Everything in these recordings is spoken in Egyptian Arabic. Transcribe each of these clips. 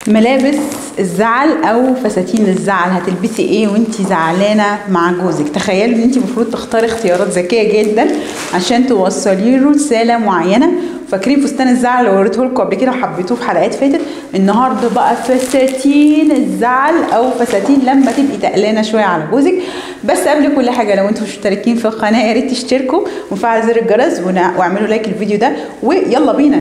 ملابس الزعل او فساتين الزعل هتلبسي ايه وانتي زعلانه مع جوزك تخيلوا ان انتي المفروض تختاري اختيارات ذكيه جدا عشان توصلي له رساله معينه فاكرين فستان الزعل اللي وريته لكم قبل كده وحبيتوه في حلقات فاتت النهارده بقى فساتين الزعل او فساتين لما تبقي تقلانه شويه على جوزك بس قبل كل حاجه لو انتم مشتركين في القناه يا ريت تشتركوا وفعلوا زر الجرس واعملوا لايك الفيديو ده ويلا بينا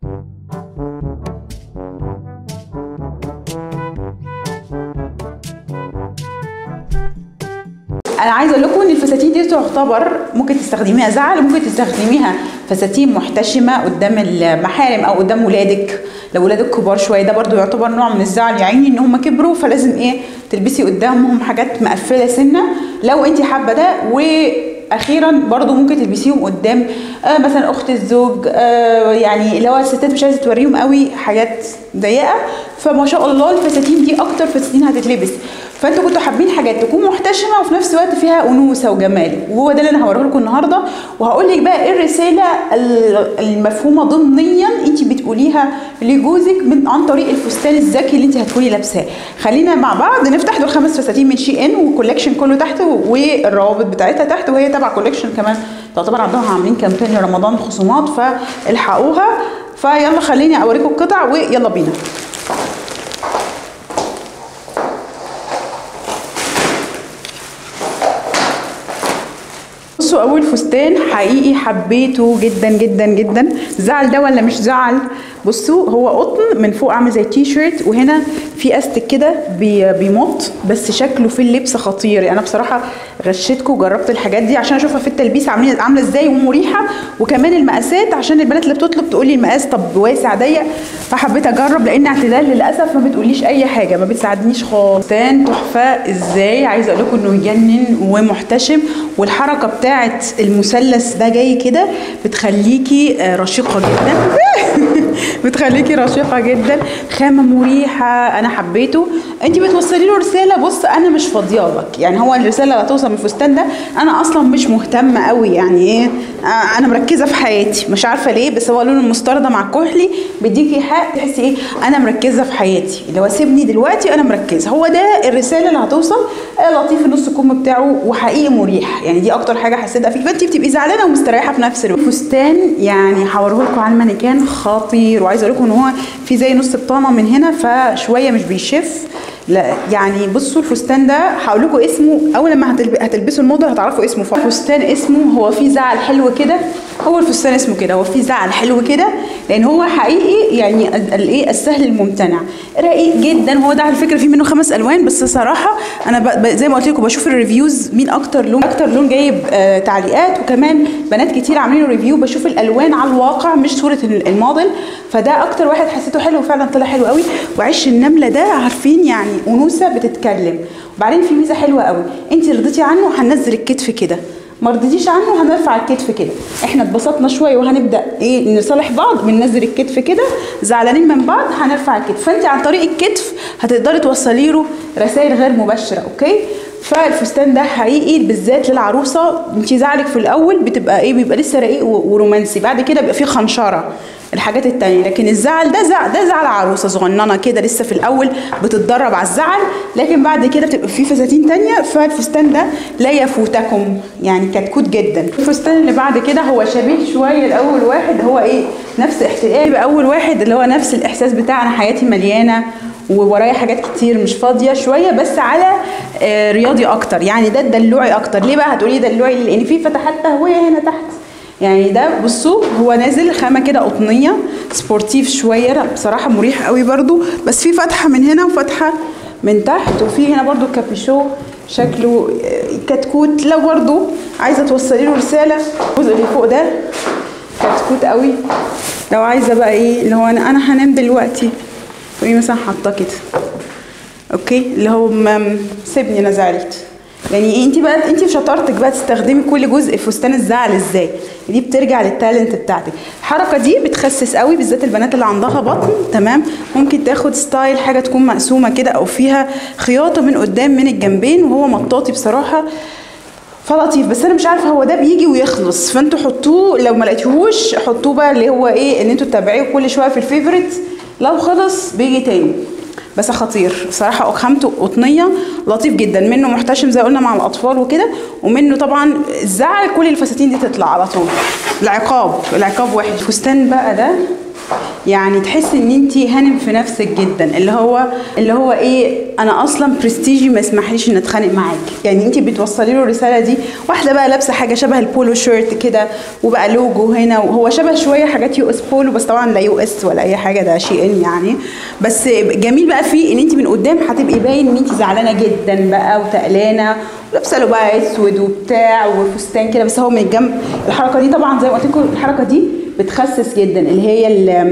انا عايزه اقول لكم ان الفساتين دي تعتبر ممكن تستخدميها زعل وممكن تستخدميها فساتين محتشمه قدام المحارم او قدام ولادك لو ولادك كبار شويه ده برضو يعتبر نوع من الزعل يا عيني ان هم كبروا فلازم ايه تلبسي قدامهم حاجات مقفله سنه لو انت حابه ده و اخيرا برضو ممكن تلبسيهم قدام آه مثلا اخت الزوج آه يعني اللي هو الستات مش عايزه توريهم قوي حاجات ضيقه فما شاء الله الفساتين دي اكتر فساتين هتتلبس فانتوا كنتوا حابين حاجات تكون محتشمه وفي نفس الوقت فيها انوثه وجمال وهو ده اللي انا هوريه لكم النهارده وهقول لك بقى ايه الرساله المفهومه ضمنيا انت بتقوليها لجوزك من عن طريق الفستان الذكي اللي انت هتكوني لابساه خلينا مع بعض نفتح دول خمس فساتين من شي ان والكولكشن كله تحت والروابط بتاعتها تحت وهي تبع كولكشن كمان تعتبر عندهم عاملين كامبين لرمضان خصومات فالحقوها فيلا خليني اوريكم القطع ويلا بينا بصوا اول فستان حقيقي حبيته جدا جدا جدا زعل ده ولا مش زعل بصوا هو قطن من فوق عامل زي تي شيرت وهنا في استك كده بي بيمط بس شكله في اللبس خطير يعني انا بصراحه غشيتكم وجربت الحاجات دي عشان اشوفها في التلبيس عامله عامله ازاي ومريحه وكمان المقاسات عشان البنات اللي بتطلب تقول لي المقاس طب واسع ضيق فحبيت اجرب لان اعتدال للاسف ما بتقوليش اي حاجه ما بتساعدنيش خالص فستان تحفه ازاي عايزه اقول لكم انه يجنن ومحتشم والحركه بتاعه المثلث ده جاي كده بتخليكي رشيقه جدا بتخليكي رشيقه جدا خامه مريحه انا حبيته انت بتوصلي له رساله بص انا مش فاضيالك يعني هو الرساله اللي هتوصل من الفستان ده انا اصلا مش مهتمه قوي يعني ايه انا مركزه في حياتي مش عارفه ليه بس هو لون المستردة مع الكحلي بيديكي حق تحسي ايه انا مركزه في حياتي اللي هو سيبني دلوقتي انا مركزه هو ده الرساله اللي هتوصل لطيف النص الكم بتاعه وحقيقي مريح يعني دي اكتر حاجه حسيتها فيه فانت بتبقي زعلانه ومستريحه في نفس الوقت فستان يعني هوريه لكم على المانيكان خطير وعايزه اقول لكم ان هو في زي نص بطانه من هنا فشويه مش بيشف لا يعني بصوا الفستان ده هقول لكم اسمه اول لما هتلبسوا الموضه هتعرفوا اسمه فستان اسمه هو فيه زعل حلو كده هو الفستان اسمه كده هو فيه زعل حلو كده لان هو حقيقي يعني الايه السهل الممتنع رقيق جدا هو ده على فكره فيه منه خمس الوان بس صراحه انا زي ما قلت لكم بشوف الريفيوز مين اكتر لون اكتر لون جايب آه تعليقات وكمان بنات كتير عاملين ريفيو بشوف الالوان على الواقع مش صوره الموديل فده اكتر واحد حسيته حلو وفعلا طلع حلو قوي وعش النمله ده عارفين يعني انوثه بتتكلم وبعدين في ميزه حلوه قوي انت رضيتي عنه هننزل الكتف كده ما رضيتيش عنه هنرفع الكتف كده احنا اتبسطنا شويه وهنبدا ايه نصالح بعض بننزل الكتف كده زعلانين من بعض هنرفع الكتف فانت عن طريق الكتف هتقدري توصلي له رسائل غير مباشره اوكي فالفستان ده حقيقي بالذات للعروسه انت زعلك في الاول بتبقى ايه بيبقى لسه رقيق ورومانسي بعد كده بيبقى فيه خنشره الحاجات التانية لكن الزعل ده زعل ده زعل عروسة صغننة كده لسه في الأول بتتدرب على الزعل لكن بعد كده بتبقى في فساتين تانية فالفستان ده لا يفوتكم يعني كتكوت جدا الفستان اللي بعد كده هو شبيه شوية لأول واحد هو إيه نفس احتقان أول واحد اللي هو نفس الإحساس بتاع أنا حياتي مليانة وورايا حاجات كتير مش فاضيه شويه بس على آه رياضي اكتر يعني ده دلوعي اكتر ليه بقى هتقولي دلوعي لان في فتحات تهويه هنا تحت يعني ده بصوا هو نازل خامه كده قطنيه سبورتيف شويه لا بصراحه مريح قوي برده بس في فتحه من هنا وفتحه من تحت وفي هنا برده كابيشو شكله كتكوت لو برده عايزه توصلي له رساله الجزء اللي فوق ده كتكوت قوي لو عايزه بقى ايه اللي هو انا انا هنام دلوقتي تقومي مثلا حاطاه كده اوكي اللي هو سيبني انا زعلت يعني انت بقى انت في شطارتك بقى تستخدمي كل جزء في فستان الزعل ازاي دي بترجع للتالنت بتاعتك الحركه دي بتخسس قوي بالذات البنات اللي عندها بطن تمام ممكن تاخد ستايل حاجه تكون مقسومه كده او فيها خياطه من قدام من الجنبين وهو مطاطي بصراحه فلطيف بس انا مش عارفه هو ده بيجي ويخلص فانتوا حطوه لو ما لقيتوهوش حطوه بقى اللي هو ايه ان انتوا تتابعيه كل شويه في الفيفوريت لو خلص بيجي تاني بس خطير بصراحه خامته قطنيه لطيف جدا منه محتشم زي قلنا مع الاطفال وكده ومنه طبعا الزعل كل الفساتين دي تطلع على طول العقاب العقاب وحش الفستان بقى ده يعني تحس ان انت هانم في نفسك جدا اللي هو اللي هو ايه انا اصلا برستيجي ما يسمحليش ان اتخانق معاك يعني انت بتوصلي له الرساله دي واحده بقى لابسه حاجه شبه البولو شيرت كده وبقى لوجو هنا وهو شبه شويه حاجات يو اس بولو بس طبعا لا يو اس ولا اي حاجه ده شيء ان يعني بس جميل بقى فيه ان انت من قدام هتبقي باين ان انت زعلانه جدا بقى وتقلانه ولابسه له بقى اسود وبتاع وفستان كده بس هو من الجنب الحركه دي طبعا زي ما قلت لكم الحركه دي بتخسس جدا اللي هي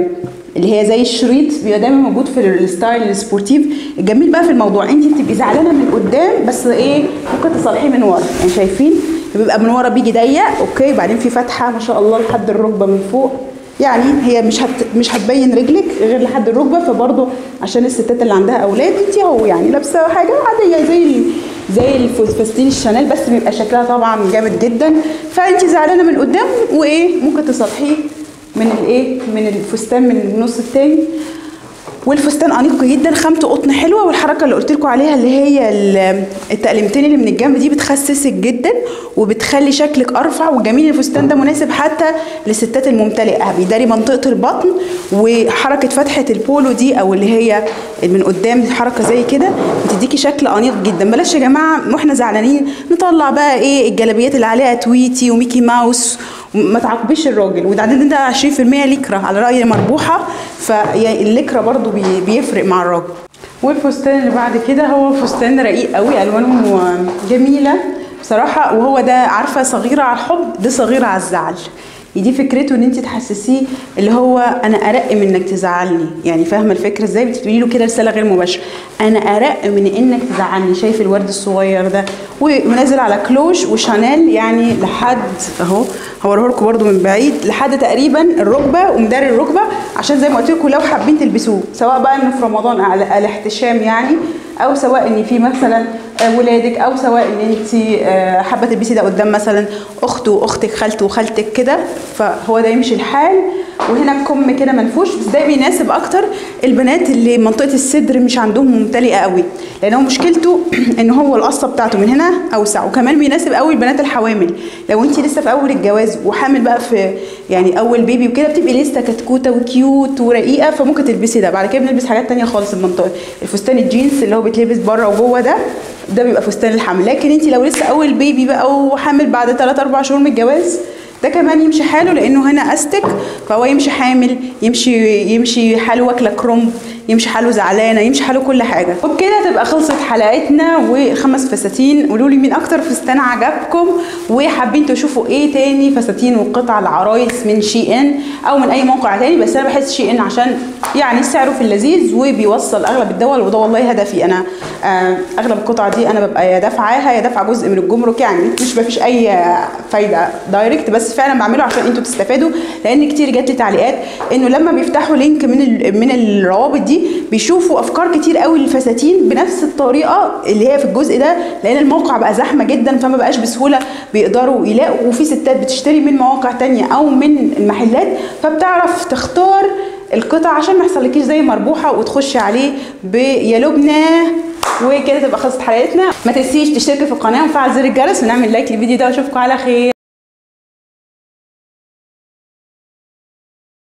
اللي هي زي الشريط بيبقى دايما موجود في الستايل السبورتيف الجميل بقى في الموضوع انت بتبقي زعلانه من قدام بس ايه ممكن تصلحيه من ورا يعني شايفين بيبقى من ورا بيجي ضيق اوكي بعدين في فتحه ما شاء الله لحد الركبه من فوق يعني هي مش هت مش هتبين رجلك غير لحد الركبه فبرضه عشان الستات اللي عندها اولاد انت اهو يعني لابسه حاجه عاديه زي زي الفستين الشانيل بس بيبقى شكلها طبعا جامد جدا فانت زعلانه من قدام وايه ممكن تصلحيه من الايه من الفستان من النص التاني والفستان انيق جدا خامته قطن حلوه والحركه اللي قلت لكم عليها اللي هي التقلمتين اللي من الجنب دي بتخسسك جدا وبتخلي شكلك ارفع وجميل الفستان ده مناسب حتى للستات الممتلئه بيداري منطقه البطن وحركه فتحه البولو دي او اللي هي من قدام دي حركه زي كده بتديكي شكل انيق جدا بلاش يا جماعه واحنا زعلانين نطلع بقى ايه الجلابيات اللي عليها تويتي وميكي ماوس ما تعاقبيش الراجل وبعدين ده 20% لكرة على رأي مربوحة فاللكرة برضو بيفرق مع الراجل والفستان اللي بعد كده هو فستان رقيق قوي الوانه جميله بصراحه وهو ده عارفه صغيره على الحب ده صغيره على الزعل دي فكرته ان انت تحسسيه اللي هو انا ارق من انك تزعلني يعني فاهمه الفكره ازاي بتقولي له كده رساله غير مباشره انا ارق من انك تزعلني شايف الورد الصغير ده ونازل على كلوش وشانيل يعني لحد اهو هوريه لكم برده من بعيد لحد تقريبا الركبه ومداري الركبه عشان زي ما قلت لكم لو حابين تلبسوه سواء بقى انه في رمضان على الاحتشام يعني او سواء ان في مثلا ولادك او سواء ان انت حابه تلبسي ده قدام مثلا اخت واختك خالت وخالتك كده فهو ده يمشي الحال وهنا الكم كده منفوش بس ده بيناسب اكتر البنات اللي منطقه الصدر مش عندهم ممتلئه قوي لان هو مشكلته ان هو القصه بتاعته من هنا اوسع وكمان بيناسب قوي البنات الحوامل لو انت لسه في اول الجواز وحامل بقى في يعني اول بيبي وكده بتبقي لسه كتكوته وكيوت ورقيقه فممكن تلبسي ده بعد كده بنلبس حاجات تانية خالص المنطقه الفستان الجينز اللي هو بيتلبس بره وجوه ده ده بيبقى فستان الحمل لكن انت لو لسه اول بيبي بقى وحامل بعد 3 4 شهور من الجواز ده كمان يمشي حاله لانه هنا استك فهو يمشي حامل يمشي يمشي حاله واكله كرومب يمشي حاله زعلانه يمشي حاله كل حاجه وبكده تبقى خلصت حلقتنا والخمس فساتين قولوا لي مين اكتر فستان عجبكم وحابين تشوفوا ايه تاني فساتين وقطع العرايس من شي ان او من اي موقع تاني بس انا بحس شي ان عشان يعني سعره في اللذيذ وبيوصل اغلب الدول وده والله هدفي انا آه اغلب القطع دي انا ببقى يا دافعاها يا دافعه جزء من الجمرك يعني مش مفيش اي فايده دايركت بس فعلا بعمله عشان انتوا تستفادوا لان كتير جات لي تعليقات انه لما بيفتحوا لينك من من الروابط دي بيشوفوا افكار كتير قوي للفساتين بنفس الطريقه اللي هي في الجزء ده لان الموقع بقى زحمه جدا فما بقاش بسهوله بيقدروا يلاقوا وفي ستات بتشتري من مواقع تانية او من المحلات فبتعرف تختار القطع عشان ما يحصلكيش زي مربوحه وتخشي عليه بيا لبنى وكده تبقى خلصت حلقتنا ما تنسيش تشتركي في القناه وفعل زر الجرس ونعمل لايك للفيديو ده واشوفكم على خير